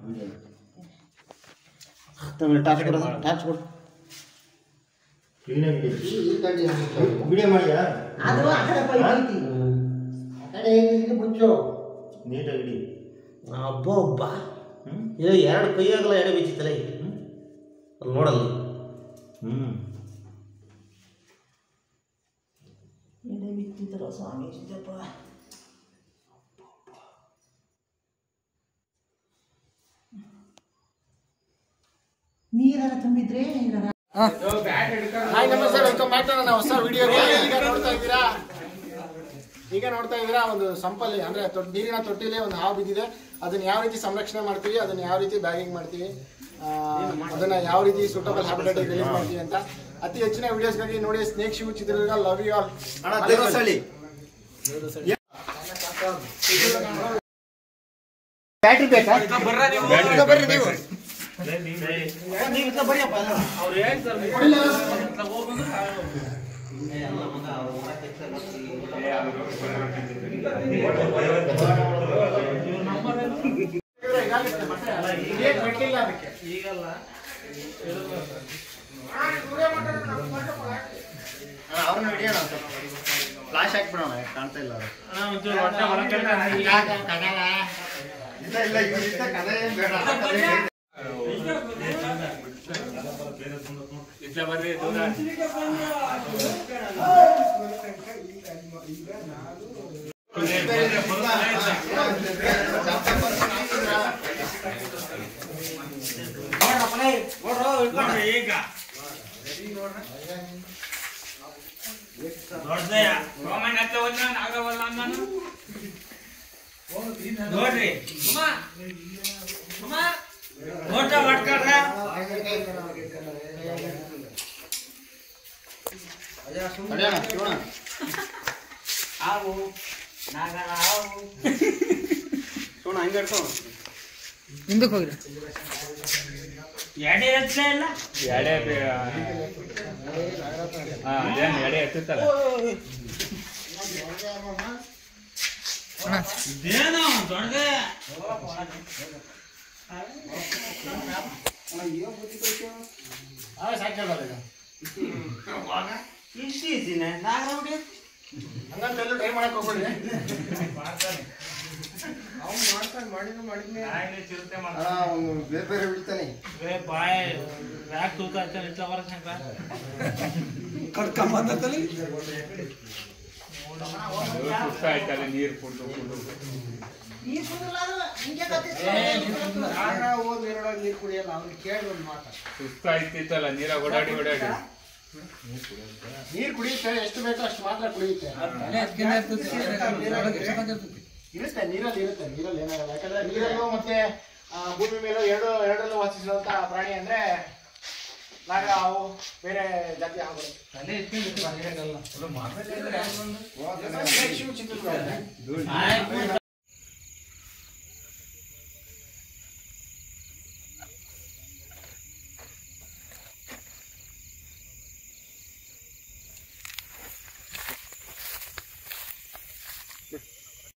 ತಗೊಳ್ಳಿ ಟಾರ್ಚ್ ಕೊಡು ಟಾರ್ಚ್ ಕೊಡು ವಿಡಿಯೋ ಮಾಡಿಯಾ ಅದು ಆ ಕಡೆ ಪೈಪ್ ಐತಿ ಆ ಕಡೆ ಏನಿದೆ ಮುಚ್ಚು ನೀಟಾಗಿ ಇಡಿ ಅಬ್ಬ ಒಬ್ಬ ಇದು ಎರಡು ಕೈಯಾಗಲ್ಲ ಎಡೆ ಬಿಚ್ಚಿತ್ತಲ್ಲ ಅಲ್ಲಿ ನೋಡಲ್ಲ ಹ್ಞೂ ಎಡೆ ಬಿತ್ತಿದ್ರು ಸ್ವಾಮಿ ಸಿದ್ದಪ್ಪ ನೀರೆಲ್ಲ ತುಂಬಿದ್ರೆ ಏನಾರ ಹಾಯ್ ನಮಸ್ತೆ ವೆಲ್ಕಮ್ ಬ್ಯಾಕ್ ಟು ನನ್ನ ಹೊಸ ವಿಡಿಯೋಗೆ ಈಗ ನೋಡ್ತಾ ಇದ್ದೀರಾ ಈಗ ನೋಡ್ತಾ ಇದ್ದೀರಾ ಒಂದು ಸಂಪಲ್ಲಿ ಅಂದ್ರೆ ತೊಟ್- ನೀರಿನ ತೊಟ್ಟಿಲಿ ಒಂದು ಹಾವು ಬಿದ್ದಿದೆ ಅದನ್ನ ಯಾವ ರೀತಿ ಸಂರಕ್ಷಣೆ ಮಾಡ್ತೀವಿ ಅದನ್ನ ಯಾವ ರೀತಿ ಬ್ಯಾಗಿಂಗ್ ಮಾಡ್ತೀವಿ ಆ, ಅದನ್ನ ಯಾವ ರೀತಿ ಸೂಟಬಲ್ ಹ್ಯಾಬಿಟೇಟ್ ರಿಲೀಸ್ ಮಾಡ್ತೀವಿ ಅಂತ ಅತಿ ಹೆಚ್ಚಿನ ವಿಡಿಯೋಸ್ಗಾಗಿ ನೋಡಿ snake Shiv Chitradurga love you all ಅಣ್ಣ ದೇವಸ್ಥಳಿ ಬ್ಯಾಟ್ರಿ ಬೇಕಾ ಈಗ ಬರ್ರಿ ನೀವು ಏನ್ ಬಿಟ್ಟಿಲ್ಲ ಅದಕ್ಕೆ ಅವ್ರನ್ನ ಹಿಡಿಯೋಣ ಫ್ಲಾಶ್ ಹಾಕ್ಬಿಡೋಣ ಕಾಣ್ತಾ ಇಲ್ಲ ಅವ್ರು. ಇಲ್ಲ ಇಲ್ಲ ಇವ್ರಿಂದ ಕಥೆ ಏನ್ ಬೇಡ ನೋಡ್ರಿ ಫೋಟೋ ಮಾಡ್ಕೊಳ್ರ ತಡೆಯೋಣ ಶಿವಣ್ಣ ಹಾವು ನಾಗರ ಹಾವು ಶಿವಣ್ಣ ಹಂಗೆ ಇಡ್ಕೊ ಎಡೆ ಎತ್ತಲೇ ಇಲ್ಲ ಎಡೆ ಹಾ ಅದೇನು ಎಡೆ ಎತ್ತುತ್ತಲ್ಲ ಇದೇನು ದೊಡ್ಡದೆ ಇಷ್ಟು ಇದ್ದೀನಿ ನಾಗರ ಹುಡುಗಿ ಹಂಗಂತ ಎಲ್ಲೂ ಟ್ರೈ ಮಾಡಕ್ ಹೋಗ್ಬೇಡಿ ಚಿರತೆ ಅಣ್ಣ ಅವ್ನು ಬೇರೆ ಬೇರೆ ಬಿಡ್ತಾನೆ ಬಾಯ್ ಯಾಕೆ ತೂತ ಇಟ್ಲ ವರ್ಷ ಸುಸ್ತ ಆಯ್ತಲ್ಲ ನೀರು ಕುಡ್ದು ಕುಡ್ದು ನೀರು ಕುಡಿಲ್ಲ ಅದು ಹಿಂಗೆ ಕತ್ತಿಸ್ತು. ಹೋದ್ ನೀರು ಕುಡಿಯಲ್ಲ ಅವ್ನು ಕೇಳಿ ಒಂದು ಮಾತು ಸುಸ್ತ ಆಯ್ತಿತ್ತಲ್ಲ ನೀರಾಗ ಓಡಾಡಿ ಓಡಾಡಿ ನೀರು ಕುಡಿಯುತ್ತೆ ಎಷ್ಟು ಬೇಕೋ ಅಷ್ಟು ಮಾತ್ರ ಕುಡಿಯುತ್ತೆ ಇರುತ್ತೆ ನೀರಲ್ಲಿ ಇರುತ್ತೆ ನೀರಲ್ಲಿ ಏನಾಗಲ್ಲ ಯಾಕಂದ್ರೆ ನೀರಲ್ಲೂ ಮತ್ತೆ ಆ, ಭೂಮಿ ಮೇಲೂ ಎರಡು ಎರಡರಲ್ಲೂ ವಾಸಿಸಿರುವಂತ ಪ್ರಾಣಿ ಅಂದ್ರೆ ನಾಗ ಹಾವು ಬೇರೆ ಜಾತಿ ಹಾವುಗಳು ಶಿವ ಚಿತ್ರದುರ್ಗ